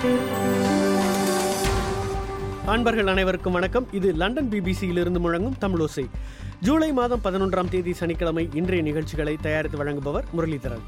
அன்பர்கள் அனைவருக்கும் வணக்கம் இது லண்டன் பிபிசியிலிருந்து முழங்கும் தமிழோசை ஜூலை மாதம் பதினொன்றாம் தேதி சனிக்கிழமை இன்றைய நிகழ்ச்சிகளை தயாரித்து வழங்குபவர் முரளிதரன்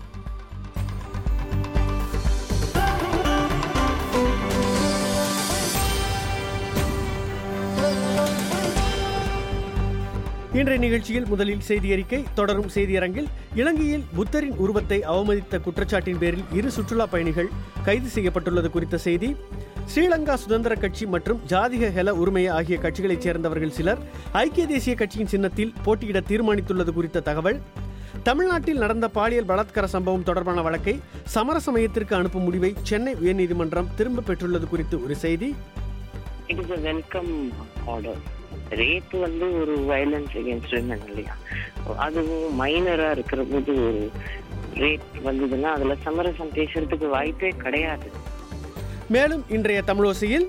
இன்றைய நிகழ்ச்சியில் முதலில் செய்தி அறிக்கை தொடரும் செய்தியரங்கில் இலங்கையில் புத்தரின் உருவத்தை அவமதித்த குற்றச்சாட்டின் பேரில் இரு சுற்றுலா பயணிகள் கைது செய்யப்பட்டுள்ளது குறித்த செய்தி ஸ்ரீலங்கா சுதந்திர கட்சி மற்றும் ஜாதிக ஹெல உரிமைய ஆகிய கட்சிகளைச் சேர்ந்தவர்கள் சிலர் ஐக்கிய தேசிய கட்சியின் சின்னத்தில் போட்டியிட தீர்மானித்துள்ளது குறித்த தகவல் தமிழ்நாட்டில் நடந்த பாலியல் பலாத்கார சம்பவம் தொடர்பான வழக்கை சமரச மையத்திற்கு அனுப்பும் முடிவை சென்னை உயர்நீதிமன்றம் திரும்ப பெற்றுள்ளது குறித்து ஒரு செய்தி it is a welcome order rape வந்து ஒரு வயலன்ஸ் அகேன்ஸ்ட் விமன் இல்லையா அதுவும் மைனரா இருக்கிற போது ஒரு ரேப் வந்ததுன்னா அதுல சமரசம் பேசுறதுக்கு வாய்ப்பே கிடையாது மேலும் இன்றைய தமிழோசையில்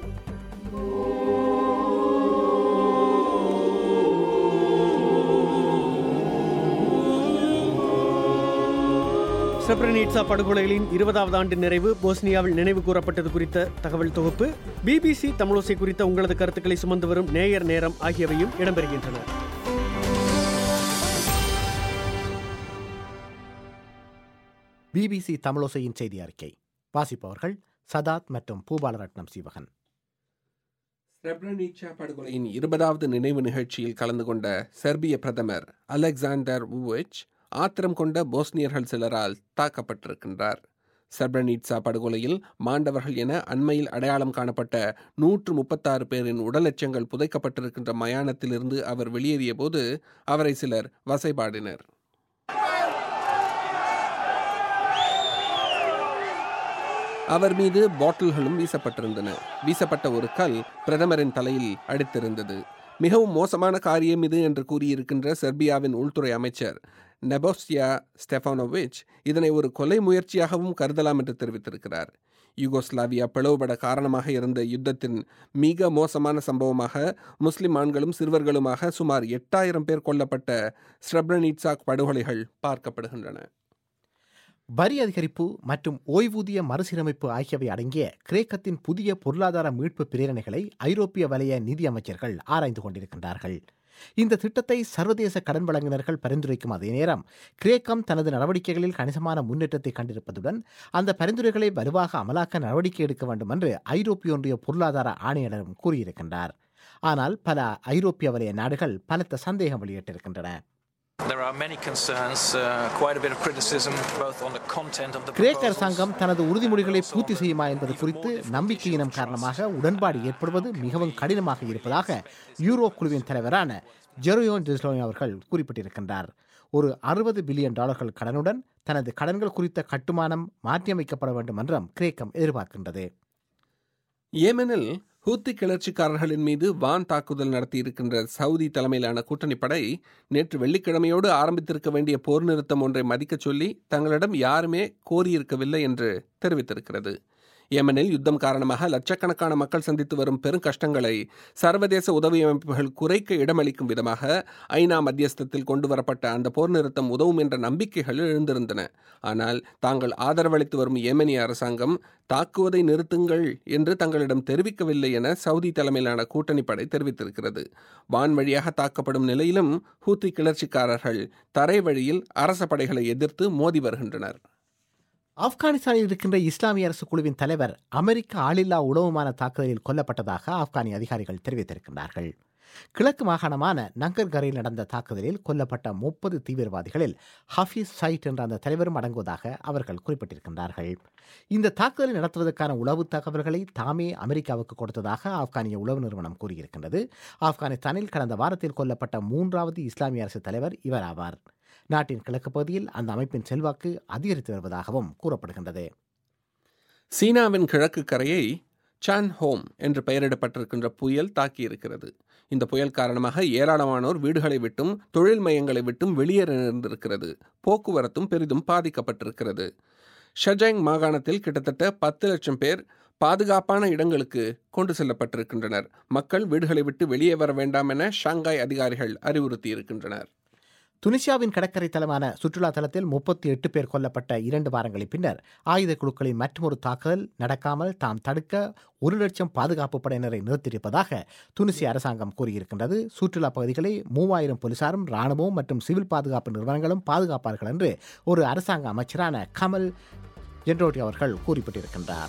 செப்ரனீட்சா படுகொலைகளின் இருபதாவது ஆண்டு நிறைவு போஸ்னியாவில் நினைவு கூறப்பட்டது குறித்த தகவல் தொகுப்பு பிபிசி தமிழோசை குறித்த உங்களது கருத்துக்களை சுமந்து வரும் நேயர் நேரம் ஆகியவையும் இடம்பெறுகின்றன பிபிசி தமிழோசையின் செய்தி அறிக்கை வாசிப்பவர்கள் சதாத் மற்றும் பூபாலரட்னம் சீவகன் ஸ்ரெப்ரனீச்சா படுகொலையின் இருபதாவது நினைவு நிகழ்ச்சியில் கலந்து கொண்ட செர்பிய பிரதமர் அலெக்சாண்டர் ஊவிச் ஆத்திரம் கொண்ட போஸ்னியர்கள் சிலரால் தாக்கப்பட்டிருக்கின்றார் செர்பனீட்சா படுகொலையில் மாண்டவர்கள் என அண்மையில் அடையாளம் காணப்பட்ட நூற்று முப்பத்தாறு பேரின் உடலெச்சங்கள் புதைக்கப்பட்டிருக்கின்ற மயானத்திலிருந்து அவர் வெளியேறிய போது அவரை சிலர் வசைபாடினர் அவர் மீது பாட்டில்களும் வீசப்பட்டிருந்தன வீசப்பட்ட ஒரு கல் பிரதமரின் தலையில் அடித்திருந்தது மிகவும் மோசமான காரியம் இது என்று கூறியிருக்கின்ற செர்பியாவின் உள்துறை அமைச்சர் நெபோஸ்டியா ஸ்டெஃபானோவிச் இதனை ஒரு கொலை முயற்சியாகவும் கருதலாம் என்று தெரிவித்திருக்கிறார் யூகோஸ்லாவியா பிளவுபட காரணமாக இருந்த யுத்தத்தின் மிக மோசமான சம்பவமாக முஸ்லிம் ஆண்களும் சிறுவர்களுமாக சுமார் எட்டாயிரம் பேர் கொல்லப்பட்ட ஸ்ரப்ரனீட்சாக் படுகொலைகள் பார்க்கப்படுகின்றன வரி அதிகரிப்பு மற்றும் ஓய்வூதிய மறுசீரமைப்பு ஆகியவை அடங்கிய கிரேக்கத்தின் புதிய பொருளாதார மீட்பு பிரேரணைகளை ஐரோப்பிய வலய நிதி அமைச்சர்கள் ஆராய்ந்து கொண்டிருக்கின்றார்கள் இந்த திட்டத்தை சர்வதேச கடன் வழங்குநர்கள் பரிந்துரைக்கும் அதே நேரம் கிரேக்கம் தனது நடவடிக்கைகளில் கணிசமான முன்னேற்றத்தை கண்டிருப்பதுடன் அந்த பரிந்துரைகளை வலுவாக அமலாக்க நடவடிக்கை எடுக்க வேண்டும் என்று ஐரோப்பிய ஒன்றிய பொருளாதார ஆணையாளரும் கூறியிருக்கின்றார் ஆனால் பல ஐரோப்பிய வலய நாடுகள் பலத்த சந்தேகம் வெளியிட்டிருக்கின்றன There are many concerns, uh, quite a bit of criticism, both on the content of the கிரேக்க proposals. அரசாங்கம் தனது உறுதிமொழிகளை பூர்த்தி செய்யுமா என்பது குறித்து நம்பிக்கையினம் காரணமாக உடன்பாடு ஏற்படுவது மிகவும் கடினமாக இருப்பதாக யூரோ குழுவின் தலைவரான ஜெரோயோன் டிஸ்லோனி அவர்கள் குறிப்பிட்டிருக்கின்றார் ஒரு அறுபது பில்லியன் டாலர்கள் கடனுடன் தனது கடன்கள் குறித்த கட்டுமானம் மாற்றியமைக்கப்பட வேண்டும் என்றும் கிரேக்கம் எதிர்பார்க்கின்றது ஏமனில் ஹூத்தி கிளர்ச்சிக்காரர்களின் மீது வான் தாக்குதல் நடத்தியிருக்கின்ற சவுதி தலைமையிலான கூட்டணி படை நேற்று வெள்ளிக்கிழமையோடு ஆரம்பித்திருக்க வேண்டிய போர் நிறுத்தம் ஒன்றை மதிக்கச் சொல்லி தங்களிடம் யாருமே கோரியிருக்கவில்லை என்று தெரிவித்திருக்கிறது ஏமனில் யுத்தம் காரணமாக லட்சக்கணக்கான மக்கள் சந்தித்து வரும் பெரும் கஷ்டங்களை சர்வதேச உதவி அமைப்புகள் குறைக்க இடமளிக்கும் விதமாக ஐநா மத்தியஸ்தத்தில் கொண்டு வரப்பட்ட அந்த போர் நிறுத்தம் உதவும் என்ற நம்பிக்கைகள் எழுந்திருந்தன ஆனால் தாங்கள் ஆதரவளித்து வரும் ஏமனிய அரசாங்கம் தாக்குவதை நிறுத்துங்கள் என்று தங்களிடம் தெரிவிக்கவில்லை என சவுதி தலைமையிலான கூட்டணி படை தெரிவித்திருக்கிறது வான் வழியாக தாக்கப்படும் நிலையிலும் ஹூத்தி கிளர்ச்சிக்காரர்கள் தரை வழியில் அரச படைகளை எதிர்த்து மோதி வருகின்றனர் ஆப்கானிஸ்தானில் இருக்கின்ற இஸ்லாமிய அரசு குழுவின் தலைவர் அமெரிக்க ஆளில்லா உளவுமான தாக்குதலில் கொல்லப்பட்டதாக ஆப்கானிய அதிகாரிகள் தெரிவித்திருக்கின்றார்கள் கிழக்கு மாகாணமான நங்கர்கரில் நடந்த தாக்குதலில் கொல்லப்பட்ட முப்பது தீவிரவாதிகளில் ஹஃபீஸ் சைட் என்ற அந்த தலைவரும் அடங்குவதாக அவர்கள் குறிப்பிட்டிருக்கின்றார்கள் இந்த தாக்குதலை நடத்துவதற்கான உளவு தகவல்களை தாமே அமெரிக்காவுக்கு கொடுத்ததாக ஆப்கானிய உளவு நிறுவனம் கூறியிருக்கின்றது ஆப்கானிஸ்தானில் கடந்த வாரத்தில் கொல்லப்பட்ட மூன்றாவது இஸ்லாமிய அரசு தலைவர் இவர் ஆவார் நாட்டின் கிழக்கு பகுதியில் அந்த அமைப்பின் செல்வாக்கு அதிகரித்து வருவதாகவும் கூறப்படுகின்றது சீனாவின் கிழக்கு கரையை சான் ஹோம் என்று பெயரிடப்பட்டிருக்கின்ற புயல் தாக்கியிருக்கிறது இந்த புயல் காரணமாக ஏராளமானோர் வீடுகளை விட்டும் தொழில் மையங்களை விட்டும் வெளியேற நேர்ந்திருக்கிறது போக்குவரத்தும் பெரிதும் பாதிக்கப்பட்டிருக்கிறது ஷஜாங் மாகாணத்தில் கிட்டத்தட்ட பத்து லட்சம் பேர் பாதுகாப்பான இடங்களுக்கு கொண்டு செல்லப்பட்டிருக்கின்றனர் மக்கள் வீடுகளை விட்டு வெளியே வர வேண்டாம் என ஷாங்காய் அதிகாரிகள் அறிவுறுத்தியிருக்கின்றனர் துனிசியாவின் கடற்கரை தலமான சுற்றுலா தலத்தில் முப்பத்தி எட்டு பேர் கொல்லப்பட்ட இரண்டு வாரங்களின் பின்னர் ஆயுத குழுக்களின் மற்றொரு தாக்குதல் நடக்காமல் தாம் தடுக்க ஒரு லட்சம் பாதுகாப்பு படையினரை நிறுத்தியிருப்பதாக துனிசிய அரசாங்கம் கூறியிருக்கின்றது சுற்றுலா பகுதிகளை மூவாயிரம் போலீசாரும் ராணுவம் மற்றும் சிவில் பாதுகாப்பு நிறுவனங்களும் பாதுகாப்பார்கள் என்று ஒரு அரசாங்க அமைச்சரான கமல் ஜென்ரோட்டி அவர்கள் குறிப்பிட்டிருக்கின்றார்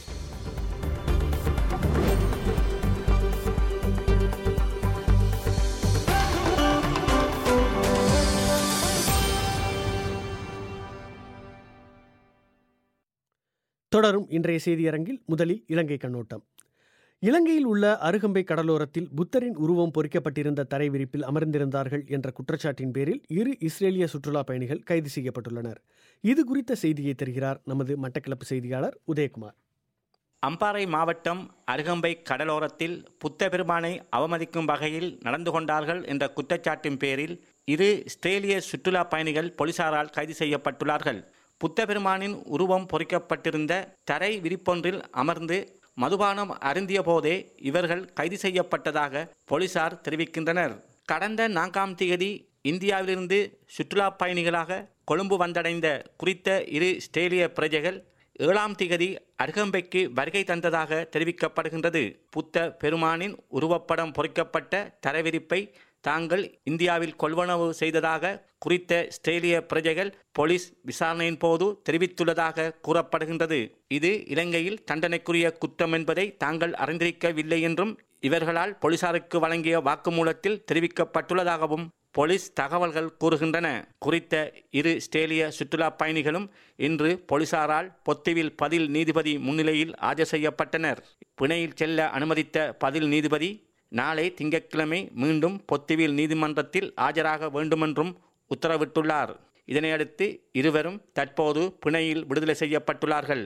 தொடரும் இன்றைய செய்தியரங்கில் முதலில் இலங்கை கண்ணோட்டம் இலங்கையில் உள்ள அருகம்பை கடலோரத்தில் புத்தரின் உருவம் பொறிக்கப்பட்டிருந்த தரை விரிப்பில் அமர்ந்திருந்தார்கள் என்ற குற்றச்சாட்டின் பேரில் இரு இஸ்ரேலிய சுற்றுலா பயணிகள் கைது செய்யப்பட்டுள்ளனர் இது குறித்த செய்தியை தருகிறார் நமது மட்டக்களப்பு செய்தியாளர் உதயகுமார் அம்பாறை மாவட்டம் அருகம்பை கடலோரத்தில் புத்த பெருமானை அவமதிக்கும் வகையில் நடந்து கொண்டார்கள் என்ற குற்றச்சாட்டின் பேரில் இரு இஸ்ரேலிய சுற்றுலா பயணிகள் போலீசாரால் கைது செய்யப்பட்டுள்ளார்கள் புத்த பெருமானின் உருவம் பொறிக்கப்பட்டிருந்த தரை விரிப்பொன்றில் அமர்ந்து மதுபானம் அருந்திய போதே இவர்கள் கைது செய்யப்பட்டதாக போலீசார் தெரிவிக்கின்றனர் கடந்த நான்காம் தேதி இந்தியாவிலிருந்து சுற்றுலா பயணிகளாக கொழும்பு வந்தடைந்த குறித்த இரு ஸ்டேலிய பிரஜைகள் ஏழாம் திகதி அருகம்பைக்கு வருகை தந்ததாக தெரிவிக்கப்படுகின்றது புத்த பெருமானின் உருவப்படம் பொறிக்கப்பட்ட தரவிரிப்பை தாங்கள் இந்தியாவில் கொள்வனவு செய்ததாக குறித்த ஸ்டேலிய பிரஜைகள் போலீஸ் விசாரணையின் போது தெரிவித்துள்ளதாக கூறப்படுகின்றது இது இலங்கையில் தண்டனைக்குரிய குற்றம் என்பதை தாங்கள் அறிந்திருக்கவில்லை என்றும் இவர்களால் போலீசாருக்கு வழங்கிய வாக்குமூலத்தில் தெரிவிக்கப்பட்டுள்ளதாகவும் போலீஸ் தகவல்கள் கூறுகின்றன குறித்த இரு ஸ்டேலிய சுற்றுலா பயணிகளும் இன்று போலீசாரால் பொத்துவில் பதில் நீதிபதி முன்னிலையில் ஆஜர் செய்யப்பட்டனர் பிணையில் செல்ல அனுமதித்த பதில் நீதிபதி நாளை திங்கட்கிழமை மீண்டும் பொத்துவில் நீதிமன்றத்தில் ஆஜராக வேண்டுமென்றும் உத்தரவிட்டுள்ளார் இதனையடுத்து இருவரும் தற்போது பிணையில் விடுதலை செய்யப்பட்டுள்ளார்கள்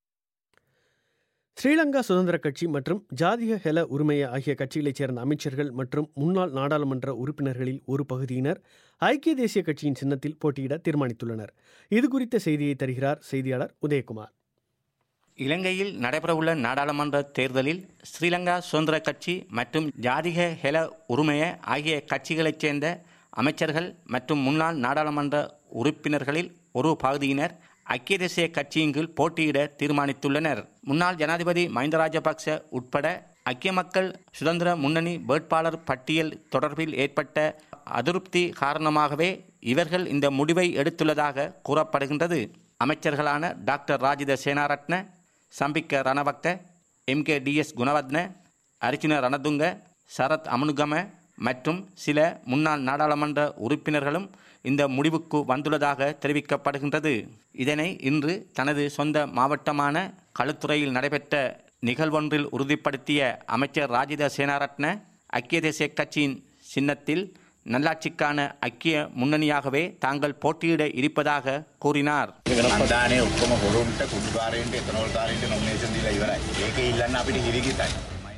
ஸ்ரீலங்கா சுதந்திர கட்சி மற்றும் ஜாதிக ஹெல உரிமைய ஆகிய கட்சிகளைச் சேர்ந்த அமைச்சர்கள் மற்றும் முன்னாள் நாடாளுமன்ற உறுப்பினர்களில் ஒரு பகுதியினர் ஐக்கிய தேசிய கட்சியின் சின்னத்தில் போட்டியிட தீர்மானித்துள்ளனர் இது குறித்த செய்தியை தருகிறார் செய்தியாளர் உதயகுமார் இலங்கையில் நடைபெறவுள்ள நாடாளுமன்ற தேர்தலில் ஸ்ரீலங்கா சுதந்திர கட்சி மற்றும் ஜாதிக ஹெல உரிமைய ஆகிய கட்சிகளைச் சேர்ந்த அமைச்சர்கள் மற்றும் முன்னாள் நாடாளுமன்ற உறுப்பினர்களில் ஒரு பகுதியினர் ஐக்கிய தேசிய கட்சியின் கீழ் போட்டியிட தீர்மானித்துள்ளனர் முன்னாள் ஜனாதிபதி மஹிந்த ராஜபக்ச உட்பட ஐக்கிய மக்கள் சுதந்திர முன்னணி வேட்பாளர் பட்டியல் தொடர்பில் ஏற்பட்ட அதிருப்தி காரணமாகவே இவர்கள் இந்த முடிவை எடுத்துள்ளதாக கூறப்படுகின்றது அமைச்சர்களான doctor Rajitha Senaratne Champika Ranawaka M K D S Gunawardena Arjuna Ranatunga Sarath Amunugama மற்றும் சில முன்னாள் நாடாளுமன்ற உறுப்பினர்களும் இந்த முடிவுக்கு வந்துள்ளதாக தெரிவிக்கப்படுகின்றது இதனை இன்று தனது சொந்த மாவட்டமான களுத்துறையில் நடைபெற்ற நிகழ்வொன்றில் உறுதிப்படுத்திய அமைச்சர் ராஜித சேனாரட்ன ஐக்கிய தேசிய கட்சியின் சின்னத்தில் நல்லாட்சிக்கான ஐக்கிய முன்னணியாகவே தாங்கள் போட்டியிட இருப்பதாக கூறினார் අන්දානය ඔක්කොම හොරුන්ට කුඩුකාරයෙන්ට එතනොල්කාරයට නොමිනේෂන් දීලා ඉවරයි. ඒක ඉල්ලන්න අපිට හිරිකිතයි.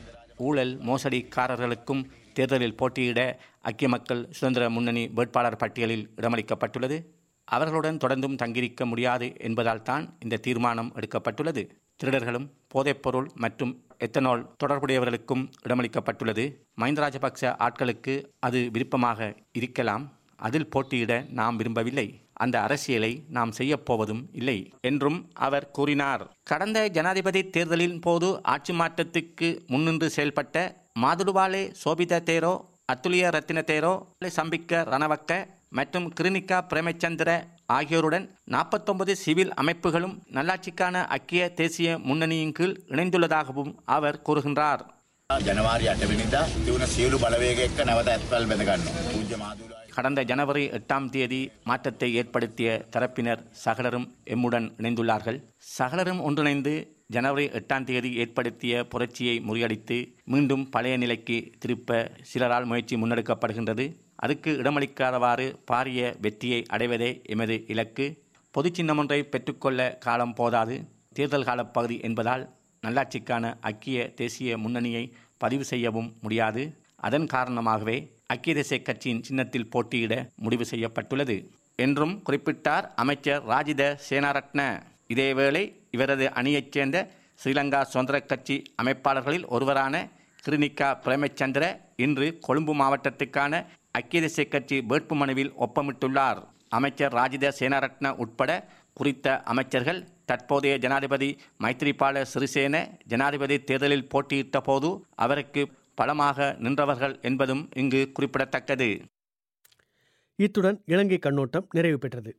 ஊழல் மோசடிக்காரர்களுக்கும் தேர்தலில் போட்டியிட ஐக்கிய மக்கள் சுதந்திர முன்னணி வேட்பாளர் பட்டியலில் இடமளிக்கப்பட்டுள்ளது அவர்களுடன் தொடர்ந்தும் தங்கியிருக்க முடியாது என்பதால் தான் இந்த தீர்மானம் எடுக்கப்பட்டுள்ளது திருடர்களும் போதைப்பொருள் மற்றும் எத்தனால் தொடர்புடையவர்களுக்கும் இடமளிக்கப்பட்டுள்ளது மஹிந்த ராஜபக்ச ஆட்களுக்கு அது விருப்பமாக இருக்கலாம் அதில் போட்டியிட நாம் விரும்பவில்லை அந்த அரசியலை நாம் செய்யப்போவதும் இல்லை என்றும் அவர் கூறினார் கடந்த ஜனாதிபதி தேர்தலின் போது ஆட்சி மாற்றத்துக்கு முன்னின்று செயல்பட்ட மாதுடுவாலே சோபித தேரோ அத்துலிய ரத்தின தேரோ சம்பிக்க ரணவக்க மற்றும் கிருனிகா பிரேமச்சந்திர ஆகியோருடன் நாற்பத்தொன்பது சிவில் அமைப்புகளும் நல்லாட்சிக்கான ஐக்கிய தேசிய முன்னணியின் கீழ் இணைந்துள்ளதாகவும் அவர் கூறுகின்றார் ජනවාරි අටවිනිදා තිවුණ සියලු බලවේග එක්ක නැවත ඇත්වල් බැඳගන්න. පූජ්‍ය මාදුලා கடந்த ஜனவரி எட்டாம் தேதி மாற்றத்தை ஏற்படுத்திய தரப்பினர் சகலரும் எம்முடன் இணைந்துள்ளார்கள் சகலரும் ஒன்றிணைந்து ஜனவரி எட்டாம் தேதி ஏற்படுத்திய புரட்சியை முறியடித்து மீண்டும் பழைய நிலைக்கு திருப்ப சிலரால் முயற்சி முன்னெடுக்கப்படுகின்றது அதுக்கு இடமளிக்காதவாறு பாரிய வெற்றியை அடைவதே எமது இலக்கு பொது சின்னமொன்றை பெற்றுக்கொள்ள காலம் போதாது தேர்தல் கால பகுதி என்பதால் நல்லாட்சிக்கான ஐக்கிய தேசிய முன்னணியை பதிவு செய்யவும் முடியாது அதன் காரணமாகவே ஐக்கிய தேசிய கட்சியின் சின்னத்தில் போட்டியிட முடிவு செய்யப்பட்டுள்ளது என்றும் குறிப்பிட்டார் அமைச்சர் ராஜித சேனாரட்ன இதேவேளை இவரது அணியைச் சேர்ந்த ஸ்ரீலங்கா சுதந்திர கட்சி அமைப்பாளர்களில் ஒருவரான கிருனிகா பிரேமச்சந்திர இன்று கொழும்பு மாவட்டத்துக்கான ஐக்கிய தேசிய கட்சி வேட்புமனுவில் ஒப்பமிட்டுள்ளார் அமைச்சர் ராஜித சேனாரட்ன உட்பட குறித்த அமைச்சர்கள் தற்போதைய ஜனாதிபதி மைத்ரிபால சிறிசேன ஜனாதிபதி தேர்தலில் போட்டியிட்ட போது அவருக்கு பலமாக நின்றவர்கள் என்பதும் இங்கு குறிப்பிடத்தக்கது இத்துடன் இலங்கை கண்ணோட்டம் நிறைவு பெற்றது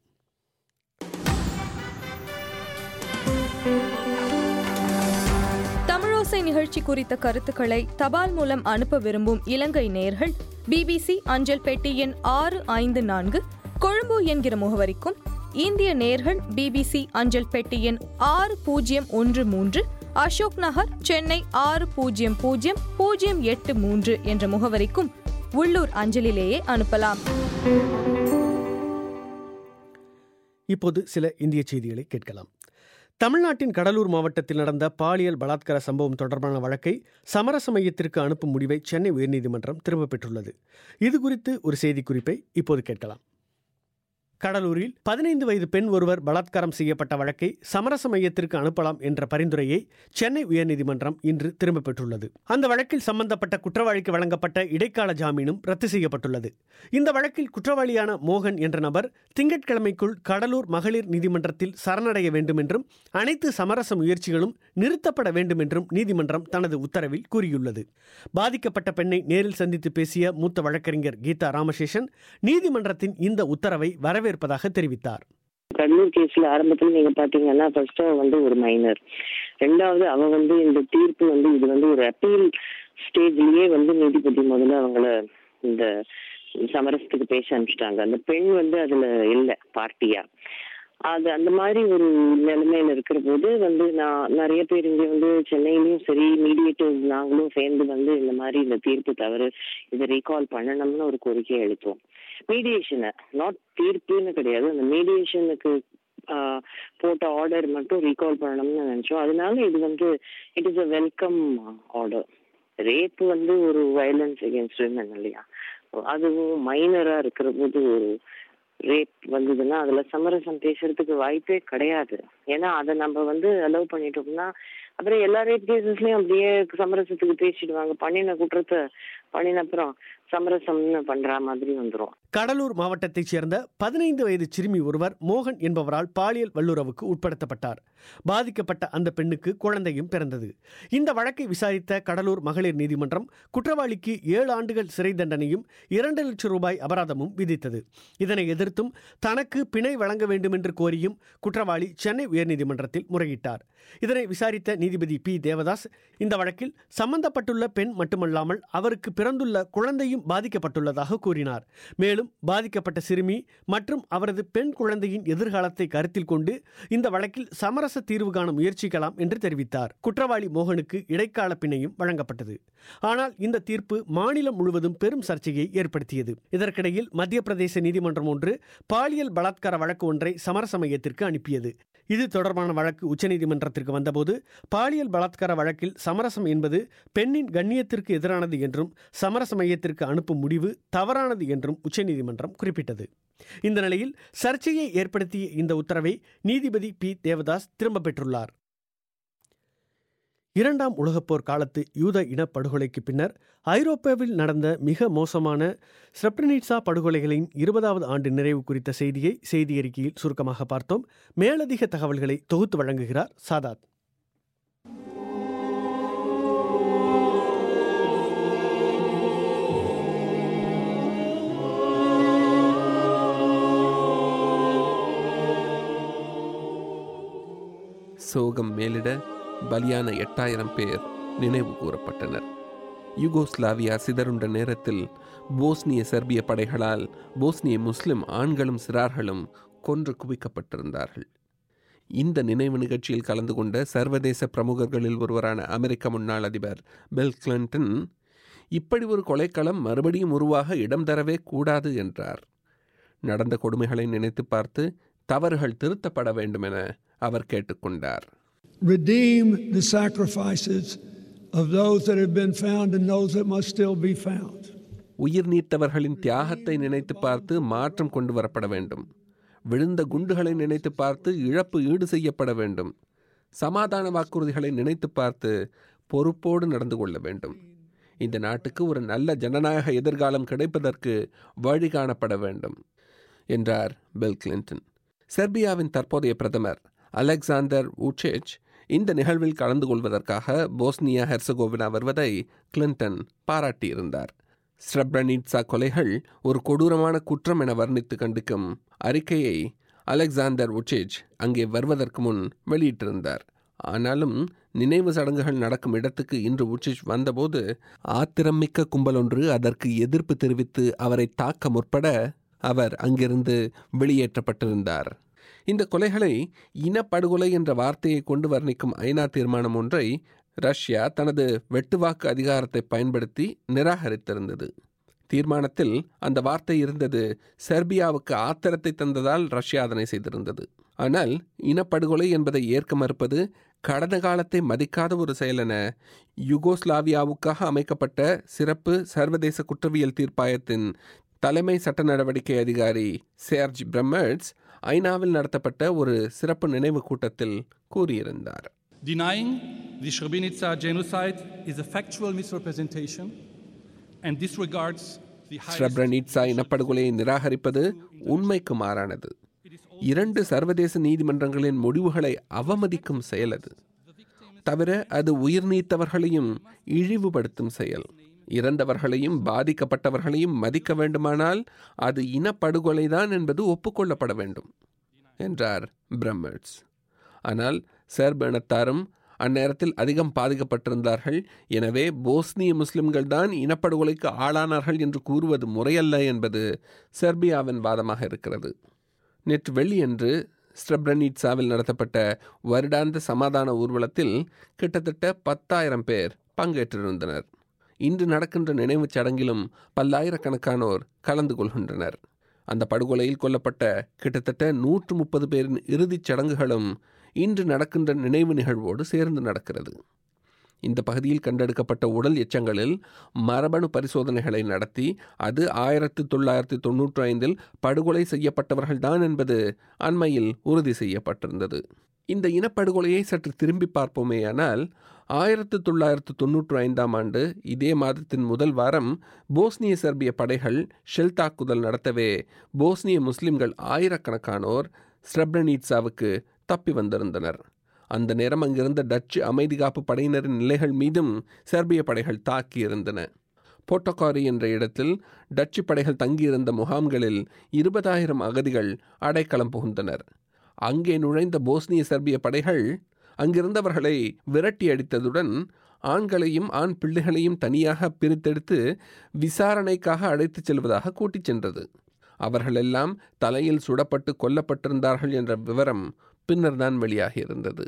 தமிழோசை நிகழ்ச்சி குறித்த கருத்துக்களை தபால் மூலம் அனுப்ப விரும்பும் இலங்கை நேயர்கள் பிபிசி அஞ்சல் பெட்டி எண் ஆறு ஐந்து நான்கு கொழும்பு என்கிற முகவரிக்கும் இந்திய நேயர்கள் பிபிசி அஞ்சல் பெட்டி எண் ஆறு பூஜ்ஜியம் ஒன்று மூன்று அசோக் நகர் சென்னை ஆறு பூஜ்ஜியம் பூஜ்ஜியம் பூஜ்ஜியம் எட்டு மூன்று என்ற முகவரிக்கும் உள்ளூர் அஞ்சலிலேயே அனுப்பலாம் இப்போது சில இந்திய செய்திகளை கேட்கலாம் தமிழ்நாட்டின் கடலூர் மாவட்டத்தில் நடந்த பாலியல் பலாத்கார சம்பவம் தொடர்பான வழக்கை சமரச மையத்திற்கு அனுப்பும் முடிவை சென்னை உயர்நீதிமன்றம் திரும்பப் பெற்றுள்ளது இது குறித்து ஒரு செய்திக்குறிப்பை இப்போது கேட்கலாம் கடலூரில் பதினைந்து வயது பெண் ஒருவர் பலாத்காரம் செய்யப்பட்ட வழக்கை சமரச மையத்திற்கு அனுப்பலாம் என்ற பரிந்துரையை சென்னை உயர்நீதிமன்றம் இன்று திரும்பப் பெற்றுள்ளது அந்த வழக்கில் சம்பந்தப்பட்ட குற்றவாளிக்கு வழங்கப்பட்ட இடைக்கால ஜாமீனும் ரத்து செய்யப்பட்டுள்ளது இந்த வழக்கில் குற்றவாளியான மோகன் என்ற நபர் திங்கட்கிழமைக்குள் கடலூர் மகளிர் நீதிமன்றத்தில் சரணடைய வேண்டும் என்றும் அனைத்து சமரச முயற்சிகளும் நிறுத்தப்பட வேண்டும் என்றும் நீதிமன்றம் தனது உத்தரவில் கூறியுள்ளது பாதிக்கப்பட்ட பெண்ணை நேரில் சந்தித்து பேசிய மூத்த வழக்கறிஞர் கீதா ராமசேஷன் நீதிமன்றத்தின் இந்த உத்தரவை வரவேற்பதாக தெரிவித்தார் கடலூர் கேஸ்ல ஆரம்பத்துல நீங்க பாத்தீங்கன்னா ஃபர்ஸ்ட் அவ வந்து ஒரு மைனர் ரெண்டாவது அவ வந்து இந்த தீர்ப்பு வந்து இது வந்து ஒரு அப்பீல் ஸ்டேஜ்லயே வந்து நீதிபதி முதல்ல அவங்கள இந்த சமரசத்துக்கு பேச அனுப்பிச்சிட்டாங்க அந்த பெண் வந்து அதுல இல்ல பார்ட்டியா அது அந்த மாதிரி ஒரு நிலைமையில இருக்கிற போது வந்து நான் நிறைய பேர் இங்க வந்து சென்னையிலயும் சரி மீடியேட்டர்ஸ் நாங்களும் சேர்ந்து வந்து இந்த மாதிரி இந்த தீர்ப்பு தவறு இதை ரீகால் பண்ணணும்னு ஒரு கோரிக்கை எழுப்போம் மீடியேஷனை நாட் தீர்ப்புன்னு கிடையாது அந்த மீடியேஷனுக்கு போட்ட ஆர்டர் மட்டும் ரீகால் பண்ணணும்னு நினைச்சோம் அதனால இது வந்து it is a welcome order rape வந்து ஒரு வயலன்ஸ் அகேன்ஸ்ட் விமன் இல்லையா அதுவும் மைனரா இருக்கிற போது ஒரு ரேப் வந்ததுன்னா அதுல சமரசம் பேசுறதுக்கு வாய்ப்பே கிடையாது ஏன்னா அதை நம்ம வந்து அலோவ் பண்ணிட்டோம்னா அப்புறம் எல்லா ரேப் கேசஸ்லயும் அப்படியே சமரசத்துக்கு பேசிடுவாங்க பண்ணின குற்றத்தை பண்ணின அப்புறம் சமரசம்னு பண்ற மாதிரி வந்துரும் கடலூர் மாவட்டத்தைச் சேர்ந்த பதினைந்து வயது சிறுமி ஒருவர் மோகன் என்பவரால் பாலியல் வல்லுறவுக்கு உட்படுத்தப்பட்டார் பாதிக்கப்பட்ட அந்த பெண்ணுக்கு குழந்தையும் பிறந்தது இந்த வழக்கை விசாரித்த கடலூர் மகளிர் நீதிமன்றம் குற்றவாளிக்கு ஏழு ஆண்டுகள் சிறை தண்டனையும் இரண்டு லட்சம் ரூபாய் அபராதமும் விதித்தது இதனை எதிர்த்தும் தனக்கு பிணை வழங்க வேண்டும் என்று கோரியும் குற்றவாளி சென்னை உயர்நீதிமன்றத்தில் முறையிட்டார் இதனை விசாரித்த நீதிபதி பி தேவதாஸ் இந்த வழக்கில் சம்பந்தப்பட்டுள்ள பெண் மட்டுமல்லாமல் அவருக்கு பிறந்துள்ள குழந்தையும் பாதிக்கப்பட்டுள்ளதாக கூறினார் மேலும் பாதிக்கப்பட்ட சிறுமி மற்றும் அவரது பெண் குழந்தையின் எதிர்காலத்தை கருத்தில் கொண்டு இந்த வழக்கில் சமரச தீர்வு காண முயற்சிக்கலாம் என்று தெரிவித்தார் குற்றவாளி மோகனுக்கு இடைக்கால பிணையும் வழங்கப்பட்டது ஆனால் இந்த தீர்ப்பு மாநிலம் முழுவதும் பெரும் சர்ச்சையை ஏற்படுத்தியது இதற்கிடையில் மத்திய பிரதேச நீதிமன்றம் ஒன்று பாலியல் பலாத்கார வழக்கு ஒன்றை சமரச மையத்திற்கு அனுப்பியது இது தொடர்பான வழக்கு உச்சநீதிமன்றத்திற்கு வந்தபோது பாலியல் பலாத்கார வழக்கில் சமரசம் என்பது பெண்ணின் கண்ணியத்திற்கு எதிரானது என்றும் சமரச மையத்திற்கு அனுப்பும் முடிவு தவறானது என்றும் உச்சநீதிமன்றம் குறிப்பிட்டது இந்த நிலையில் சர்ச்சையை ஏற்படுத்திய இந்த உத்தரவை நீதிபதி பி தேவதாஸ் திரும்பப் பெற்றுள்ளார் இரண்டாம் உலகப்போர் காலத்து யூத இனப்படுகொலைக்கு பின்னர் ஐரோப்பாவில் நடந்த மிக மோசமான ஸ்ரெப்ரனிட்சா படுகொலைகளின் இருபதாவது ஆண்டு நிறைவு குறித்த செய்தியை செய்தி அறிக்கையில் சுருக்கமாக பார்த்தோம் மேலதிக தகவல்களை தொகுத்து வழங்குகிறார் சாதாத் சோகம் மேலிட பலியான எட்டாயிரம் பேர் நினைவு கூறப்பட்டனர் யுகோஸ்லாவியா சிதறுண்ட நேரத்தில் போஸ்னிய செர்பிய படைகளால் போஸ்னிய முஸ்லிம் ஆண்களும் சிறார்களும் கொன்று குவிக்கப்பட்டிருந்தார்கள் இந்த நினைவு நிகழ்ச்சியில் கலந்து கொண்ட சர்வதேச பிரமுகர்களில் ஒருவரான அமெரிக்க முன்னாள் அதிபர் பில் கிளின்டன் இப்படி ஒரு கொலைக்களம் மறுபடியும் உருவாக இடம் தரவே கூடாது என்றார் நடந்த கொடுமைகளை நினைத்து பார்த்து தவறுகள் திருத்தப்பட வேண்டும் என அவர் கேட்டுக்கொண்டார் redeem the sacrifices of those that have been found and those that must still be found. உயிர் நீத்தவர்களின் தியாகத்தை நினைத்து பார்த்து மாற்றம் கொண்டு வரப்பட வேண்டும் விழுந்த குண்டுகளை நினைத்து பார்த்து இழப்பு ஈடு செய்யப்பட வேண்டும் சமாதான வாக்குறுதிகளை நினைத்து பார்த்து பொறுப்போடு நடந்து கொள்ள வேண்டும் இந்த நாட்டுக்கு ஒரு நல்ல ஜனநாயக எதிர்காலம் கிடைப்பதற்கு வழி காணப்பட வேண்டும் என்றார் பில் கிளின்டன் செர்பியாவின் தற்போதைய பிரதமர் அலெக்சாண்டர் ஊச்சேச் இந்த நிகழ்வில் கலந்து கொள்வதற்காக போஸ்னியா ஹெர்சகோவினா வருவதை கிளின்டன் பாராட்டியிருந்தார் ஸ்ரப்ரனிட்சா கொலைகள் ஒரு கொடூரமான குற்றம் என வர்ணித்து கண்டிக்கும் அறிக்கையை அலெக்சாண்டர் உச்சேஜ் அங்கே வருவதற்கு முன் வெளியிட்டிருந்தார் ஆனாலும் நினைவு சடங்குகள் நடக்கும் இடத்துக்கு இன்று உச்சிச் வந்தபோது ஆத்திரமிக்க கும்பல் ஒன்று அதற்கு எதிர்ப்பு தெரிவித்து அவரை தாக்க முற்பட அவர் அங்கிருந்து வெளியேற்றப்பட்டிருந்தார் இந்த கொலைகளை இனப்படுகொலை என்ற வார்த்தையை கொண்டு வர்ணிக்கும் ஐநா தீர்மானம் ஒன்றை ரஷ்யா தனது வெட்டுவாக்கு அதிகாரத்தை பயன்படுத்தி நிராகரித்திருந்தது தீர்மானத்தில் அந்த வார்த்தை இருந்தது செர்பியாவுக்கு ஆத்திரத்தை தந்ததால் ரஷ்யா அதனை செய்திருந்தது ஆனால் இனப்படுகொலை என்பதை ஏற்க மறுப்பது கடந்த காலத்தை மதிக்காத ஒரு செயல் என யுகோஸ்லாவியாவுக்காக அமைக்கப்பட்ட சிறப்பு சர்வதேச குற்றவியல் தீர்ப்பாயத்தின் தலைமை சட்ட நடவடிக்கை அதிகாரி சேர்ஜ் பிரம்மர்ட்ஸ் ஐநாவில் நடத்தப்பட்ட ஒரு சிறப்பு நினைவு கூட்டத்தில் கூறியிருந்தார் Denying the Srebrenica genocide is a factual misrepresentation and disregards the highest ஸ்ரப்ரனிட்சா இனப்படுகொலையை நிராகரிப்பது உண்மைக்கு மாறானது இரண்டு சர்வதேச நீதிமன்றங்களின் முடிவுகளை அவமதிக்கும் செயல் அது தவிர அது உயிர் நீத்தவர்களையும் இழிவுபடுத்தும் செயல் இறந்தவர்களையும் பாதிக்கப்பட்டவர்களையும் மதிக்க வேண்டுமானால் அது இனப்படுகொலைதான் என்பது ஒப்புக்கொள்ளப்பட வேண்டும் என்றார் பிரம்மர்ட்ஸ் ஆனால் சேர்ப் இனத்தாரும் அந்நேரத்தில் அதிகம் பாதிக்கப்பட்டிருந்தார்கள் எனவே போஸ்னிய முஸ்லிம்கள் தான் இனப்படுகொலைக்கு ஆளானார்கள் என்று கூறுவது முறையல்ல என்பது செர்பியாவின் வாதமாக இருக்கிறது நேற்று வெள்ளியன்று ஸ்ட்ரெப்ரனிட்சாவில் நடத்தப்பட்ட வருடாந்த சமாதான ஊர்வலத்தில் கிட்டத்தட்ட பத்தாயிரம் பேர் பங்கேற்றிருந்தனர் இன்று நடக்கின்ற நினைவுச் சடங்கிலும் பல்லாயிரக்கணக்கானோர் கலந்து கொள்கின்றனர் அந்த படுகொலையில் கொல்லப்பட்ட கிட்டத்தட்ட நூற்று முப்பது பேரின் இறுதிச் சடங்குகளும் இன்று நடக்கின்ற நினைவு நிகழ்வோடு சேர்ந்து நடக்கிறது இந்த பகுதியில் கண்டெடுக்கப்பட்ட உடல் எச்சங்களில் மரபணு பரிசோதனைகளை நடத்தி அது ஆயிரத்து தொள்ளாயிரத்து தொன்னூற்றி ஐந்தில் படுகொலை செய்யப்பட்டவர்கள்தான் என்பது அண்மையில் உறுதி செய்யப்பட்டிருந்தது இந்த இனப்படுகொலையை சற்று திரும்பி பார்ப்போமேயானால் ஆயிரத்து தொள்ளாயிரத்து தொன்னூற்றி ஐந்தாம் ஆண்டு இதே மாதத்தின் முதல் வாரம் போஸ்னிய செர்பிய படைகள் ஷெல் தாக்குதல் நடத்தவே போஸ்னிய முஸ்லிம்கள் ஆயிரக்கணக்கானோர் ஸ்ரெப்ரனீட்சாவுக்கு தப்பி வந்திருந்தனர் அந்த நேரம் அங்கிருந்த டச்சு அமைதி காப்பு படையினரின் நிலைகள் மீதும் செர்பிய படைகள் தாக்கியிருந்தன போட்டோகாரி என்ற இடத்தில் டச்சு படைகள் தங்கியிருந்த முகாம்களில் இருபதாயிரம் அகதிகள் அடைக்கலம் புகுந்தனர் அங்கே நுழைந்த போஸ்னிய செர்பிய படைகள் அங்கிருந்தவர்களை விரட்டி அடித்ததுடன் ஆண்களையும் ஆண் பிள்ளைகளையும் தனியாக பிரித்தெடுத்து விசாரணைக்காக அழைத்துச் செல்வதாக கூட்டிச் சென்றது அவர்களெல்லாம் தலையில் சுடப்பட்டு கொல்லப்பட்டிருந்தார்கள் என்ற விவரம் பின்னர்தான் வெளியாகியிருந்தது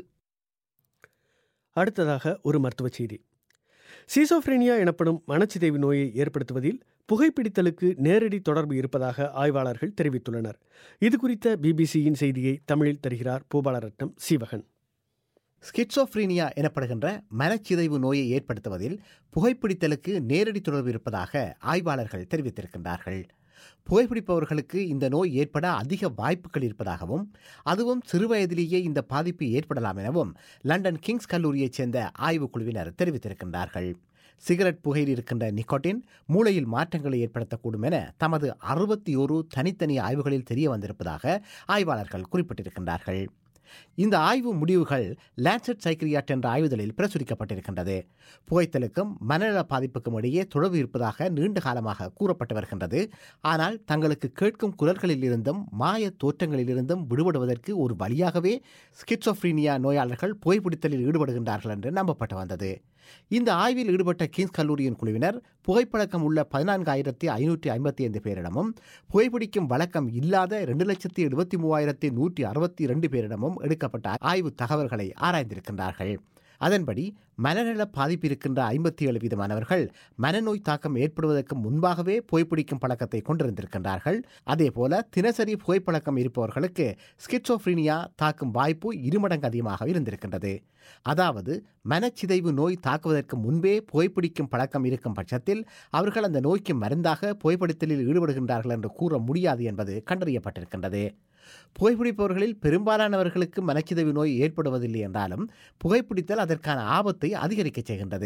அடுத்ததாக ஒரு மருத்துவ செய்தி சீசோஃப்ரேனியா எனப்படும் மனச்சிதைவு நோயை ஏற்படுத்துவதில் புகைப்பிடித்தலுக்கு நேரடி தொடர்பு இருப்பதாக ஆய்வாளர்கள் தெரிவித்துள்ளனர் இது குறித்த பிபிசியின் செய்தியை தமிழில் தருகிறார் பூபாலரட்னம் சீவகன் ஸ்கிட்சோஃப்ரீனியா எனப்படுகின்ற மனச்சிதைவு நோயை ஏற்படுத்துவதில் புகைப்பிடித்தலுக்கு நேரடி தொடர்பு இருப்பதாக ஆய்வாளர்கள் தெரிவித்திருக்கின்றார்கள் புகைப்பிடிப்பவர்களுக்கு இந்த நோய் ஏற்பட அதிக வாய்ப்புகள் இருப்பதாகவும் அதுவும் சிறுவயதிலேயே இந்த பாதிப்பு ஏற்படலாம் எனவும் லண்டன் கிங்ஸ் கல்லூரியைச் சேர்ந்த ஆய்வுக்குழுவினர் தெரிவித்திருக்கின்றார்கள் சிகரெட் புகையில் இருக்கின்ற நிக்கோட்டின் மூளையில் மாற்றங்களை ஏற்படுத்தக்கூடும் என தமது அறுபத்தி ஒரு தனித்தனி ஆய்வுகளில் தெரிய வந்திருப்பதாக ஆய்வாளர்கள் குறிப்பிட்டிருக்கின்றார்கள் இந்த ஆய்வு முடிவுகள் லான்செட் சைக்கிரியாட் என்ற ஆய்வுதலில் பிரசுரிக்கப்பட்டிருக்கின்றது புகைத்தலுக்கும் மனநல பாதிப்புக்கும் இடையே தொடர்பு இருப்பதாக நீண்ட காலமாக கூறப்பட்டு வருகின்றது ஆனால் தங்களுக்கு கேட்கும் குரல்களில் இருந்தும் மாய தோற்றங்களிலிருந்தும் விடுபடுவதற்கு ஒரு வழியாகவே ஸ்கிட்சோஃப்ரீனியா நோயாளர்கள் புகைப்பிடித்தலில் ஈடுபடுகின்றார்கள் என்று நம்பப்பட்டு வந்தது இந்த ஆய்வில் ஈடுபட்ட கிங்ஸ் கல்லூரியின் குழுவினர் புகைப்பழக்கம் உள்ள பதினான்காயிரத்தி ஐநூற்றி ஐம்பத்தி ஐந்து பேரிடமும் புகைப்பிடிக்கும் வழக்கம் இல்லாத இரண்டு லட்சத்தி எழுபத்தி மூவாயிரத்தி நூற்றி அறுபத்தி இரண்டு பேரிடமும் எடுக்கப்பட்ட ஆய்வு தகவல்களை ஆராய்ந்திருக்கின்றார்கள் அதன்படி மனநல பாதிப்பு இருக்கின்ற ஐம்பத்தி ஏழு வீதமானவர்கள் மனநோய் தாக்கம் ஏற்படுவதற்கு முன்பாகவே புகைப்பிடிக்கும் பழக்கத்தை கொண்டிருந்திருக்கின்றார்கள் அதேபோல தினசரி புகைப்பழக்கம் இருப்பவர்களுக்கு ஸ்கிட்சோஃப்ரீனியா தாக்கும் வாய்ப்பு இருமடங்கு அதிகமாக இருந்திருக்கின்றது அதாவது மனச்சிதைவு நோய் தாக்குவதற்கு முன்பே புகைப்பிடிக்கும் பழக்கம் இருக்கும் பட்சத்தில் அவர்கள் அந்த நோய்க்கு மருந்தாக புகைப்பிடித்தலில் ஈடுபடுகின்றார்கள் என்று கூற முடியாது என்பது கண்டறியப்பட்டிருக்கின்றது புகைப்பிடிப்பவர்களில் பெரும்பாலானவர்களுக்கு மனச்சிதைவு நோய் ஏற்படுவதில்லை என்றாலும் புகைப்பிடித்தல் அதற்கான ஆபத்தை அதிகரிக்க செய்கின்றது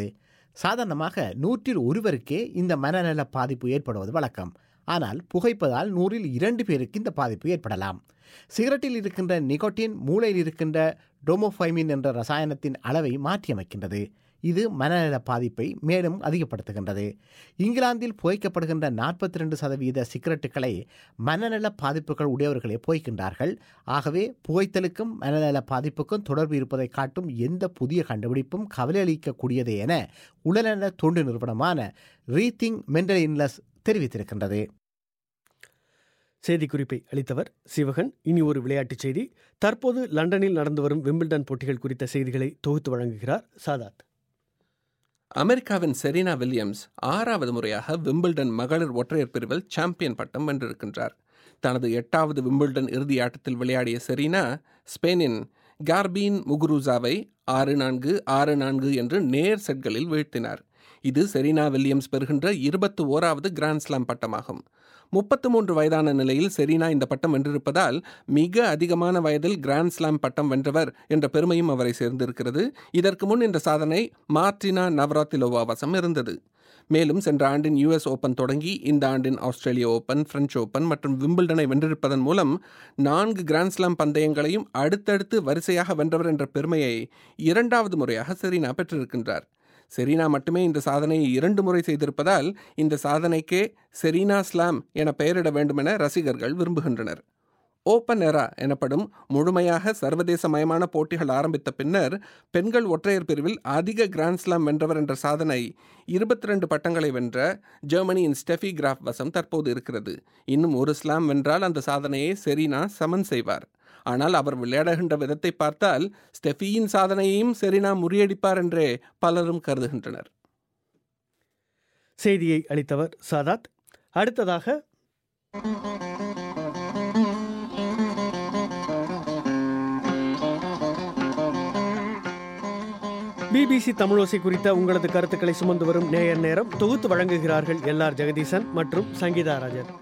சாதாரணமாக நூற்றில் ஒருவருக்கே இந்த மனநல பாதிப்பு ஏற்படுவது வழக்கம் ஆனால் புகைப்பதால் நூறில் இரண்டு பேருக்கு இந்த பாதிப்பு ஏற்படலாம் சிகரெட்டில் இருக்கின்ற நிகோட்டின் மூளையில் இருக்கின்ற டோமோஃபைமின் என்ற ரசாயனத்தின் அளவை மாற்றியமைக்கின்றது இது மனநல பாதிப்பை மேலும் அதிகப்படுத்துகின்றது இங்கிலாந்தில் புகைக்கப்படுகின்ற நாற்பத்தி ரெண்டு சதவீத சிகரெட்டுகளை மனநல பாதிப்புகள் உடையவர்களே புகைக்கின்றார்கள் ஆகவே புகைத்தலுக்கும் மனநல பாதிப்புக்கும் தொடர்பு இருப்பதை காட்டும் எந்த புதிய கண்டுபிடிப்பும் கவலை அளிக்கக்கூடியதே என உடல்நல தொண்டு நிறுவனமான ரீதிங் மென்டல் இன்லஸ் தெரிவித்திருக்கின்றது செய்திக்குறிப்பை அளித்தவர் சிவகன் இனி ஒரு விளையாட்டுச் செய்தி தற்போது லண்டனில் நடந்து வரும் விம்பிள்டன் போட்டிகள் குறித்த செய்திகளை தொகுத்து வழங்குகிறார் சாதாத் அமெரிக்காவின் செரீனா வில்லியம்ஸ் ஆறாவது முறையாக விம்பிள்டன் மகளிர் ஒற்றையர் பிரிவில் சாம்பியன் பட்டம் வென்றிருக்கின்றார் தனது எட்டாவது விம்பிள்டன் இறுதி ஆட்டத்தில் விளையாடிய செரீனா ஸ்பெயினின் கார்பீன் முகுருசாவை ஆறு நான்கு ஆறு நான்கு என்று நேர் செட்களில் வீழ்த்தினார் இது செரீனா வில்லியம்ஸ் பெறுகின்ற இருபத்தி ஓராவது கிராண்ட் ஸ்லாம் பட்டமாகும் முப்பத்து மூன்று வயதான நிலையில் செரீனா இந்த பட்டம் வென்றிருப்பதால் மிக அதிகமான வயதில் கிராண்ட் ஸ்லாம் பட்டம் வென்றவர் என்ற பெருமையும் அவரை சேர்ந்திருக்கிறது இதற்கு முன் இந்த சாதனை மார்டினா நவராத்திலோவா வசம் இருந்தது மேலும் சென்ற ஆண்டின் யுஎஸ் ஓபன் தொடங்கி இந்த ஆண்டின் ஆஸ்திரேலிய ஓபன் பிரெஞ்சு ஓபன் மற்றும் விம்பிள்டனை வென்றிருப்பதன் மூலம் நான்கு கிராண்ட் ஸ்லாம் பந்தயங்களையும் அடுத்தடுத்து வரிசையாக வென்றவர் என்ற பெருமையை இரண்டாவது முறையாக செரீனா பெற்றிருக்கின்றார் செரீனா மட்டுமே இந்த சாதனையை இரண்டு முறை செய்திருப்பதால் இந்த சாதனைக்கே செரீனா ஸ்லாம் என பெயரிட வேண்டுமென ரசிகர்கள் விரும்புகின்றனர் ஓப்பன் எரா எனப்படும் முழுமையாக சர்வதேசமயமான போட்டிகள் ஆரம்பித்த பின்னர் பெண்கள் ஒற்றையர் பிரிவில் அதிக கிராண்ட் ஸ்லாம் வென்றவர் என்ற சாதனை இருபத்தி ரெண்டு பட்டங்களை வென்ற ஜெர்மனியின் ஸ்டெஃபி கிராஃப் வசம் தற்போது இருக்கிறது இன்னும் ஒரு ஸ்லாம் வென்றால் அந்த சாதனையை செரீனா சமன் செய்வார் ஆனால் அவர் விளையாடுகின்ற விதத்தை பார்த்தால் ஸ்டெஃபியின் சாதனையையும் செரீனா முறியடிப்பார் என்றே பலரும் கருதுகின்றனர் செய்தியை அளித்தவர் சாதாத் அடுத்ததாக பிபிசி தமிழோசை குறித்த உங்களது கருத்துக்களை சுமந்து வரும் நேயர் நேரம் தொகுத்து வழங்குகிறார்கள் எல் ஆர் ஜெகதீசன் மற்றும் சங்கீதா ராஜன்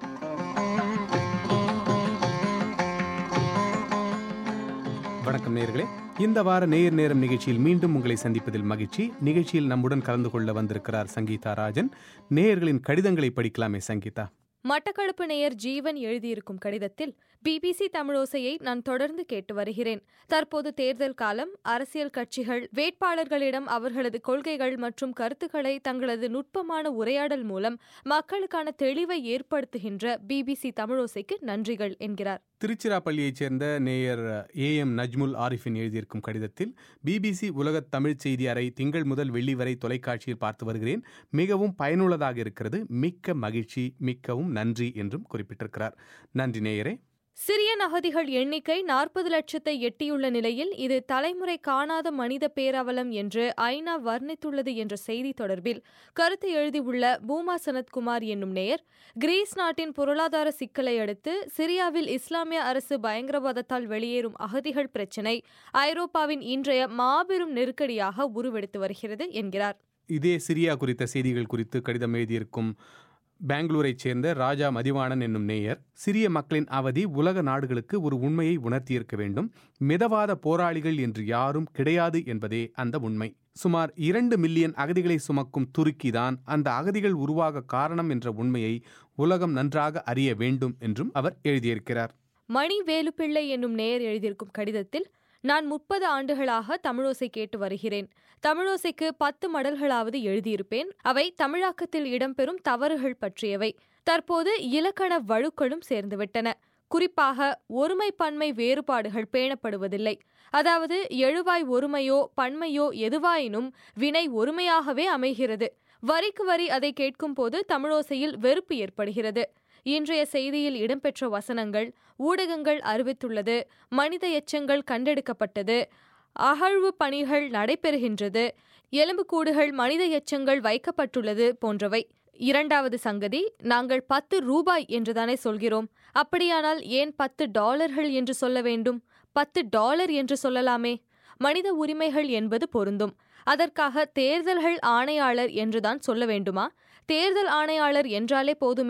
வணக்கம் நேயர்களே இந்த வார நேயர் நேரம் நிகழ்ச்சியில் மீண்டும் உங்களை சந்திப்பதில் மகிழ்ச்சி நிகழ்ச்சியில் நம்முடன் கலந்து கொள்ள வந்திருக்கிறார் சங்கீதா ராஜன் நேயர்களின் கடிதங்களை படிக்கலாமே சங்கீதா மட்டக்களப்பு நேயர் ஜீவன் எழுதியிருக்கும் கடிதத்தில் பிபிசி தமிழோசையை நான் தொடர்ந்து கேட்டு வருகிறேன் தற்போது தேர்தல் காலம் அரசியல் கட்சிகள் வேட்பாளர்களிடம் அவர்களது கொள்கைகள் மற்றும் கருத்துக்களை தங்களது நுட்பமான உரையாடல் மூலம் மக்களுக்கான தெளிவை ஏற்படுத்துகின்ற பிபிசி தமிழோசைக்கு நன்றிகள் என்கிறார் திருச்சிராப்பள்ளியைச் சேர்ந்த நேயர் ஏ எம் நஜ்முல் ஆரிஃபின் எழுதியிருக்கும் கடிதத்தில் பிபிசி உலக தமிழ் செய்தி அறை திங்கள் முதல் வெள்ளி வரை தொலைக்காட்சியில் பார்த்து வருகிறேன் மிகவும் பயனுள்ளதாக இருக்கிறது மிக்க மகிழ்ச்சி மிக்கவும் நன்றி என்றும் குறிப்பிட்டிருக்கிறார் நன்றி நேயரே சிறிய அகதிகள் எண்ணிக்கை நாற்பது லட்சத்தை எட்டியுள்ள நிலையில் இது தலைமுறை காணாத மனித பேரவலம் என்று ஐநா வர்ணித்துள்ளது என்ற செய்தி தொடர்பில் கருத்து எழுதியுள்ள பூமா சனத்குமார் என்னும் நேயர் கிரீஸ் நாட்டின் பொருளாதார சிக்கலை அடுத்து சிரியாவில் இஸ்லாமிய அரசு பயங்கரவாதத்தால் வெளியேறும் அகதிகள் பிரச்சினை ஐரோப்பாவின் இன்றைய மாபெரும் நெருக்கடியாக உருவெடுத்து வருகிறது என்கிறார் இதே சிரியா குறித்த செய்திகள் குறித்து கடிதம் எழுதியிருக்கும் பெங்களூரைச் சேர்ந்த ராஜா மதிவாணன் என்னும் நேயர் சிறிய மக்களின் அவதி உலக நாடுகளுக்கு ஒரு உண்மையை உணர்த்தியிருக்க வேண்டும் மிதவாத போராளிகள் என்று யாரும் கிடையாது என்பதே அந்த உண்மை சுமார் இரண்டு மில்லியன் அகதிகளை சுமக்கும் துருக்கிதான் அந்த அகதிகள் உருவாக காரணம் என்ற உண்மையை உலகம் நன்றாக அறிய வேண்டும் என்றும் அவர் எழுதியிருக்கிறார் மணி வேலுப்பிள்ளை என்னும் நேயர் எழுதியிருக்கும் கடிதத்தில் நான் முப்பது ஆண்டுகளாக தமிழோசை கேட்டு வருகிறேன் தமிழோசைக்கு பத்து மடல்களாவது எழுதியிருப்பேன் அவை தமிழாக்கத்தில் இடம்பெறும் தவறுகள் பற்றியவை தற்போது இலக்கண வழுக்களும் சேர்ந்துவிட்டன குறிப்பாக ஒருமை பன்மை வேறுபாடுகள் பேணப்படுவதில்லை அதாவது எழுவாய் ஒருமையோ பன்மையோ எதுவாயினும் வினை ஒருமையாகவே அமைகிறது வரிக்கு வரி அதை கேட்கும்போது தமிழோசையில் வெறுப்பு ஏற்படுகிறது இன்றைய செய்தியில் இடம்பெற்ற வசனங்கள் ஊடகங்கள் அறிவித்துள்ளது மனித எச்சங்கள் கண்டெடுக்கப்பட்டது அகழ்வு பணிகள் நடைபெறுகின்றது எலும்புக்கூடுகள் மனித எச்சங்கள் வைக்கப்பட்டுள்ளது போன்றவை இரண்டாவது சங்கதி நாங்கள் பத்து ரூபாய் என்றுதானே சொல்கிறோம் அப்படியானால் ஏன் பத்து டாலர்கள் என்று சொல்ல வேண்டும் பத்து டாலர் என்று சொல்லலாமே மனித உரிமைகள் என்பது பொருந்தும் அதற்காக தேர்தல்கள் ஆணையாளர் என்றுதான் சொல்ல வேண்டுமா தேர்தல் ஆணையாளர் என்றாலே போதுமே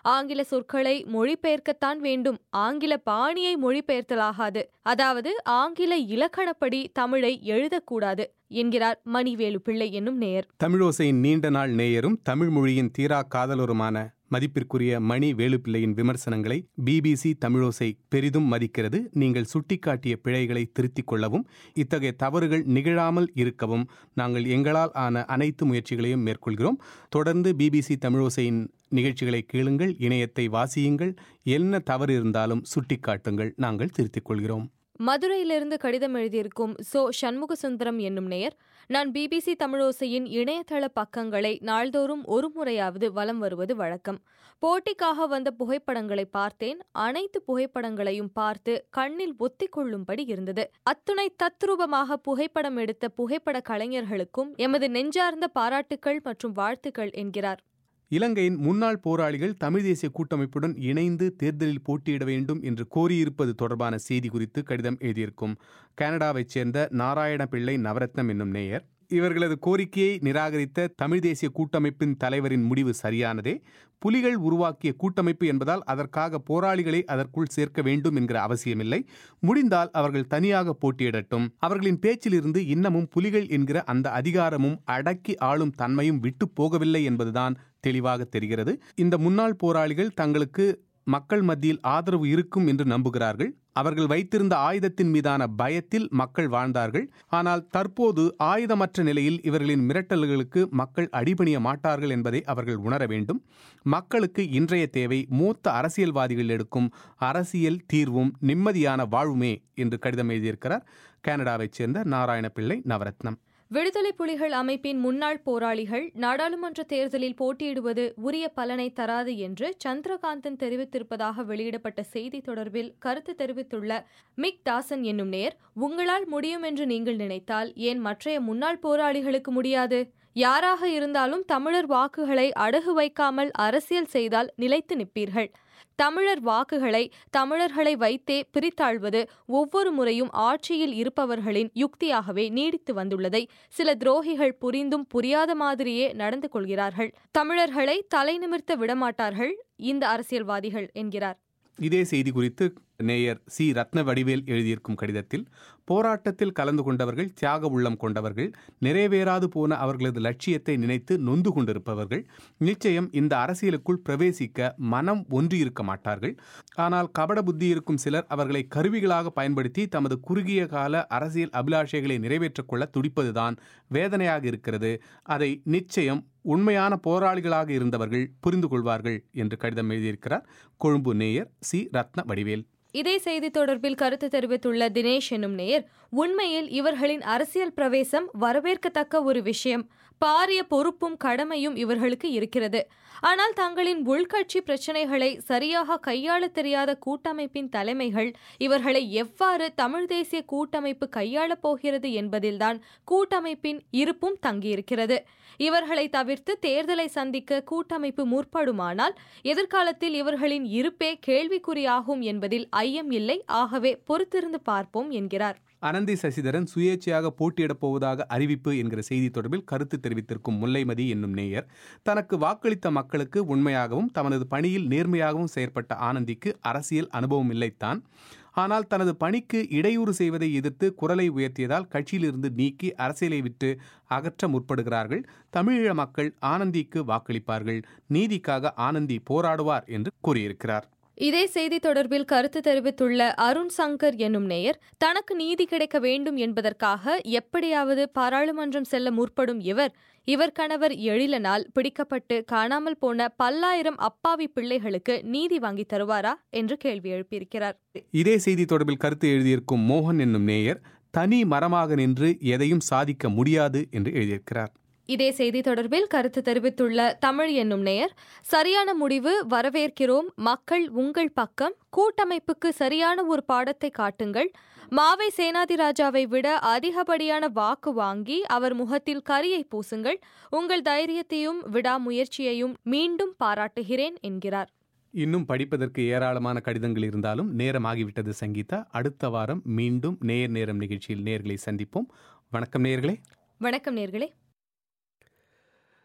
ஆங்கில சொற்களை மொழிபெயர்க்கத்தான் வேண்டும் ஆங்கில பாணியை மொழிபெயர்த்தலாகாது அதாவது ஆங்கில இலக்கணப்படி தமிழை எழுதக்கூடாது என்கிறார் மணிவேலு பிள்ளை என்னும் நேயர் தமிழோசையின் நீண்ட நாள் நேயரும் தமிழ் மொழியின் தீரா காதலருமான மதிப்பிற்குரிய மணி வேலுப்பிள்ளையின் விமர்சனங்களை பிபிசி தமிழோசை பெரிதும் மதிக்கிறது நீங்கள் சுட்டிக்காட்டிய பிழைகளை திருத்திக் கொள்ளவும் இத்தகைய தவறுகள் நிகழாமல் இருக்கவும் நாங்கள் எங்களால் ஆன அனைத்து முயற்சிகளையும் மேற்கொள்கிறோம் தொடர்ந்து பிபிசி தமிழோசையின் நிகழ்ச்சிகளை கேளுங்கள் இணையத்தை வாசியுங்கள் என்ன தவறு இருந்தாலும் சுட்டிக்காட்டுங்கள் நாங்கள் திருத்திக் கொள்கிறோம் மதுரையிலிருந்து கடிதம் எழுதியிருக்கும் சோ சண்முக சுந்தரம் என்னும் நேயர் நான் பிபிசி தமிழோசையின் இணையதள பக்கங்களை நாள்தோறும் ஒரு முறையாவது வலம் வருவது வழக்கம் போட்டிக்காக வந்த புகைப்படங்களை பார்த்தேன் அனைத்து புகைப்படங்களையும் பார்த்து கண்ணில் ஒத்திக் கொள்ளும்படி இருந்தது அத்துணை தத்ரூபமாக புகைப்படம் எடுத்த புகைப்பட கலைஞர்களுக்கும் எமது நெஞ்சார்ந்த பாராட்டுக்கள் மற்றும் வாழ்த்துக்கள் என்கிறார் இலங்கையின் முன்னாள் போராளிகள் தமிழ் தேசிய கூட்டமைப்புடன் இணைந்து தேர்தலில் போட்டியிட வேண்டும் என்று கோரியிருப்பது தொடர்பான செய்தி குறித்து கடிதம் எழுதியிருக்கும் கனடாவைச் சேர்ந்த நாராயண பிள்ளை நவரத்னம் என்னும் நேயர் இவர்களது கோரிக்கையை நிராகரித்த தமிழ் தேசிய கூட்டமைப்பின் தலைவரின் முடிவு சரியானதே புலிகள் உருவாக்கிய கூட்டமைப்பு என்பதால் அதற்காக போராளிகளை அதற்குள் சேர்க்க வேண்டும் என்கிற அவசியமில்லை முடிந்தால் அவர்கள் தனியாக போட்டியிடட்டும் அவர்களின் பேச்சிலிருந்து இன்னமும் புலிகள் என்கிற அந்த அதிகாரமும் அடக்கி ஆளும் தன்மையும் விட்டு போகவில்லை என்பதுதான் தெளிவாக தெரிகிறது இந்த முன்னாள் போராளிகள் தங்களுக்கு மக்கள் மத்தியில் ஆதரவு இருக்கும் என்று நம்புகிறார்கள் அவர்கள் வைத்திருந்த ஆயுதத்தின் மீதான பயத்தில் மக்கள் வாழ்ந்தார்கள் ஆனால் தற்போது ஆயுதமற்ற நிலையில் இவர்களின் மிரட்டல்களுக்கு மக்கள் அடிபணிய மாட்டார்கள் என்பதை அவர்கள் உணர வேண்டும் மக்களுக்கு இன்றைய தேவை மூத்த அரசியல்வாதிகள் எடுக்கும் அரசியல் தீர்வும் நிம்மதியான வாழ்வுமே என்று கடிதம் எழுதியிருக்கிறார் கனடாவைச் சேர்ந்த நாராயண பிள்ளை நவரத்னம் விடுதலை புலிகள் அமைப்பின் முன்னாள் போராளிகள் நாடாளுமன்ற தேர்தலில் போட்டியிடுவது உரிய பலனை தராது என்று சந்திரகாந்தன் தெரிவித்திருப்பதாக வெளியிடப்பட்ட செய்தி தொடர்பில் கருத்து தெரிவித்துள்ள மிக் தாசன் என்னும் நேர் உங்களால் முடியும் என்று நீங்கள் நினைத்தால் ஏன் மற்றைய முன்னாள் போராளிகளுக்கு முடியாது யாராக இருந்தாலும் தமிழர் வாக்குகளை அடகு வைக்காமல் அரசியல் செய்தால் நிலைத்து நிற்பீர்கள் தமிழர் வாக்குகளை தமிழர்களை வைத்தே பிரித்தாழ்வது ஒவ்வொரு முறையும் ஆட்சியில் இருப்பவர்களின் யுக்தியாகவே நீடித்து வந்துள்ளதை சில துரோகிகள் புரிந்தும் புரியாத மாதிரியே நடந்து கொள்கிறார்கள் தமிழர்களை தலை நிமிர்த்த விடமாட்டார்கள் இந்த அரசியல்வாதிகள் என்கிறார் இதே செய்தி குறித்து நேயர் சி ரத்ன வடிவேல் எழுதியிருக்கும் கடிதத்தில் போராட்டத்தில் கலந்து கொண்டவர்கள் தியாக உள்ளம் கொண்டவர்கள் நிறைவேறாது போன அவர்களது லட்சியத்தை நினைத்து நொந்து கொண்டிருப்பவர்கள் நிச்சயம் இந்த அரசியலுக்குள் பிரவேசிக்க மனம் ஒன்றியிருக்க மாட்டார்கள் ஆனால் கபட புத்தி இருக்கும் சிலர் அவர்களை கருவிகளாக பயன்படுத்தி தமது குறுகிய கால அரசியல் அபிலாஷைகளை நிறைவேற்றிக் கொள்ள துடிப்பதுதான் வேதனையாக இருக்கிறது அதை நிச்சயம் உண்மையான போராளிகளாக இருந்தவர்கள் புரிந்து கொள்வார்கள் என்று கடிதம் எழுதியிருக்கிறார் கொழும்பு நேயர் சி ரத்ன வடிவேல் இதே செய்தி தொடர்பில் கருத்து தெரிவித்துள்ள தினேஷ் எனும் நேயர் உண்மையில் இவர்களின் அரசியல் பிரவேசம் வரவேற்கத்தக்க ஒரு விஷயம் பாரிய பொறுப்பும் கடமையும் இவர்களுக்கு இருக்கிறது ஆனால் தங்களின் உள்கட்சி பிரச்சினைகளை சரியாக கையாள தெரியாத கூட்டமைப்பின் தலைமைகள் இவர்களை எவ்வாறு தமிழ் தேசிய கூட்டமைப்பு கையாளப் போகிறது என்பதில்தான் கூட்டமைப்பின் இருப்பும் தங்கியிருக்கிறது இவர்களை தவிர்த்து தேர்தலை சந்திக்க கூட்டமைப்பு முற்படுமானால் எதிர்காலத்தில் இவர்களின் இருப்பே கேள்விக்குறியாகும் என்பதில் ஐயம் இல்லை ஆகவே பொறுத்திருந்து பார்ப்போம் என்கிறார் அனந்தி சசிதரன் சுயேட்சையாக போட்டியிடப் போவதாக அறிவிப்பு என்கிற செய்தி தொடர்பில் கருத்து தெரிவித்திருக்கும் முல்லைமதி என்னும் நேயர் தனக்கு வாக்களித்த மக்களுக்கு உண்மையாகவும் தனது பணியில் நேர்மையாகவும் செயற்பட்ட ஆனந்திக்கு அரசியல் அனுபவம் இல்லைத்தான் ஆனால் தனது பணிக்கு இடையூறு செய்வதை எதிர்த்து குரலை உயர்த்தியதால் கட்சியிலிருந்து நீக்கி அரசியலை விட்டு அகற்ற முற்படுகிறார்கள் தமிழீழ மக்கள் ஆனந்திக்கு வாக்களிப்பார்கள் நீதிக்காக ஆனந்தி போராடுவார் என்று கூறியிருக்கிறார் இதே செய்தி தொடர்பில் கருத்து தெரிவித்துள்ள அருண் சங்கர் என்னும் நேயர் தனக்கு நீதி கிடைக்க வேண்டும் என்பதற்காக எப்படியாவது பாராளுமன்றம் செல்ல முற்படும் இவர் இவர் கணவர் எழிலனால் பிடிக்கப்பட்டு காணாமல் போன பல்லாயிரம் அப்பாவி பிள்ளைகளுக்கு நீதி வாங்கி தருவாரா என்று கேள்வி எழுப்பியிருக்கிறார் இதே செய்தி தொடர்பில் கருத்து எழுதியிருக்கும் மோகன் என்னும் நேயர் தனி மரமாக நின்று எதையும் சாதிக்க முடியாது என்று எழுதியிருக்கிறார் இதே செய்தி தொடர்பில் கருத்து தெரிவித்துள்ள தமிழ் என்னும் நேயர் சரியான முடிவு வரவேற்கிறோம் மக்கள் உங்கள் பக்கம் கூட்டமைப்புக்கு சரியான ஒரு பாடத்தை காட்டுங்கள் மாவை சேனாதிராஜாவை விட அதிகப்படியான வாக்கு வாங்கி அவர் முகத்தில் கரியை பூசுங்கள் உங்கள் தைரியத்தையும் விடாமுயற்சியையும் மீண்டும் பாராட்டுகிறேன் என்கிறார் இன்னும் படிப்பதற்கு ஏராளமான கடிதங்கள் இருந்தாலும் நேரமாகிவிட்டது சங்கீதா அடுத்த வாரம் மீண்டும் நேர் நேரம் நிகழ்ச்சியில் நேர்களை சந்திப்போம் வணக்கம் நேர்களே வணக்கம் நேர்களே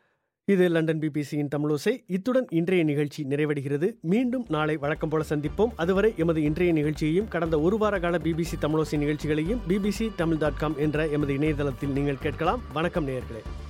இது லண்டன் பிபிசியின் தமிழோசை இத்துடன் இன்றைய நிகழ்ச்சி நிறைவடைகிறது மீண்டும் நாளை வழக்கம் போல சந்திப்போம் அதுவரை எமது இன்றைய நிகழ்ச்சியையும் கடந்த ஒரு வார கால பிபிசி தமிழோசை நிகழ்ச்சிகளையும் பிபிசி தமிழ் டாட் காம் என்ற எமது இணையதளத்தில் நீங்கள் கேட்கலாம் வணக்கம் நேயர்களே